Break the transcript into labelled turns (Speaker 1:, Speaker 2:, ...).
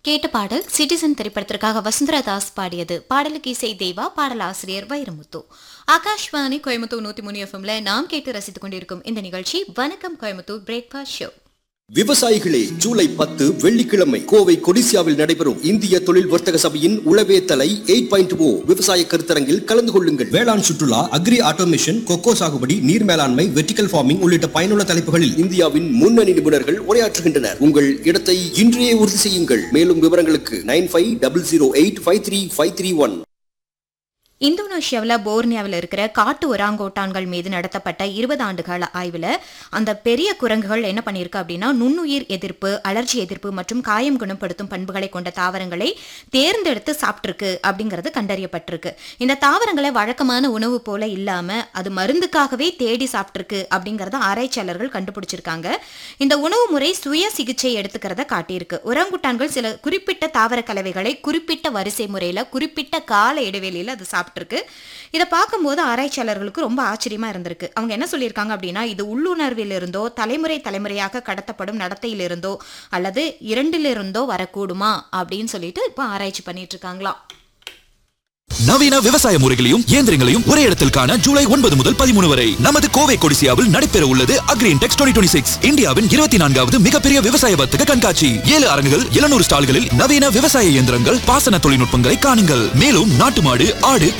Speaker 1: கேட்ட பாடல் சிட்டிசன் திரைப்படத்திற்காக வசுந்தரா தாஸ் பாடியது பாடலுக்கு இசை தேவா பாடலாசிரியர் வைரமுத்து ஆகாஷ்வாணி கோயம்புத்தூர் நூத்தி மூணு எஃப்எம்ல நாம் கேட்டு ரசித்துக் கொண்டிருக்கும் இந்த நிகழ்ச்சி வணக்கம் கோயம்புத்தூர் பிரேக்ஃபாஸ்ட் ஷோ
Speaker 2: விவசாயிகளே ஜூலை பத்து வெள்ளிக்கிழமை கோவை கொடிசியாவில் நடைபெறும் இந்திய தொழில் வர்த்தக சபையின் உளவே தலை எயிட் பாயிண்ட் ஓ விவசாய கருத்தரங்கில் கலந்து கொள்ளுங்கள் வேளாண் சுற்றுலா அக்ரி ஆட்டோமேஷன் கொக்கோ சாகுபடி நீர் மேலாண்மை வெர்டிகல் ஃபார்மிங் உள்ளிட்ட பயனுள்ள தலைப்புகளில் இந்தியாவின் முன்னணி நிபுணர்கள் உரையாற்றுகின்றனர் உங்கள் இடத்தை இன்றையே உறுதி செய்யுங்கள் மேலும் விவரங்களுக்கு nine five double zero eight five three five three one
Speaker 1: இந்தோனேஷியாவில் போர்னியாவில் இருக்கிற காட்டு ஒராங்கோட்டான்கள் மீது நடத்தப்பட்ட இருபது ஆண்டுகால ஆய்வில் அந்த பெரிய குரங்குகள் என்ன பண்ணியிருக்கு அப்படின்னா நுண்ணுயிர் எதிர்ப்பு அலர்ஜி எதிர்ப்பு மற்றும் காயம் குணப்படுத்தும் பண்புகளை கொண்ட தாவரங்களை தேர்ந்தெடுத்து சாப்பிட்டிருக்கு அப்படிங்கிறது கண்டறியப்பட்டிருக்கு இந்த தாவரங்களை வழக்கமான உணவு போல இல்லாம அது மருந்துக்காகவே தேடி சாப்பிட்டிருக்கு அப்படிங்கறத ஆராய்ச்சியாளர்கள் கண்டுபிடிச்சிருக்காங்க இந்த உணவு முறை சுய சிகிச்சை எடுத்துக்கிறத காட்டியிருக்கு ஒரங்குட்டான்கள் சில குறிப்பிட்ட தாவர கலவைகளை குறிப்பிட்ட வரிசை முறையில குறிப்பிட்ட கால இடைவெளியில அது சாப்பிட்டிருக்கு இதை பார்க்கும்போது ஆராய்ச்சியாளர்களுக்கு ரொம்ப ஆச்சரியமா இருந்திருக்கு அவங்க என்ன சொல்லியிருக்காங்க அப்படின்னா இது உள்ளுணர்விலிருந்தோ தலைமுறை தலைமுறையாக கடத்தப்படும் நடத்தையிலிருந்தோ அல்லது இரண்டிலிருந்தோ வரக்கூடுமா அப்படின்னு சொல்லிட்டு இப்போ ஆராய்ச்சி பண்ணிட்டு இருக்காங்களாம்
Speaker 3: நவீன விவசாய முறைகளையும் இயந்திரங்களையும் ஒரே இடத்தில் காண ஜூலை ஒன்பது முதல் பதிமூணு வரை நமது கோவை கொடிசியாவில் நடைபெற உள்ளது அக்ரீன் டெக்ஸ் டுவெண்ட்டி சிக்ஸ் இந்தியாவின் இருபத்தி நான்காவது மிகப்பெரிய விவசாய வர்த்தக கண்காட்சி ஏழு அரங்குகள் எழுநூறு ஸ்டால்களில் நவீன விவசாய இயந்திரங்கள் பாசன தொழில்நுட்பங்களை காணுங்கள் மேலும் நாட்டு மாடு ஆடு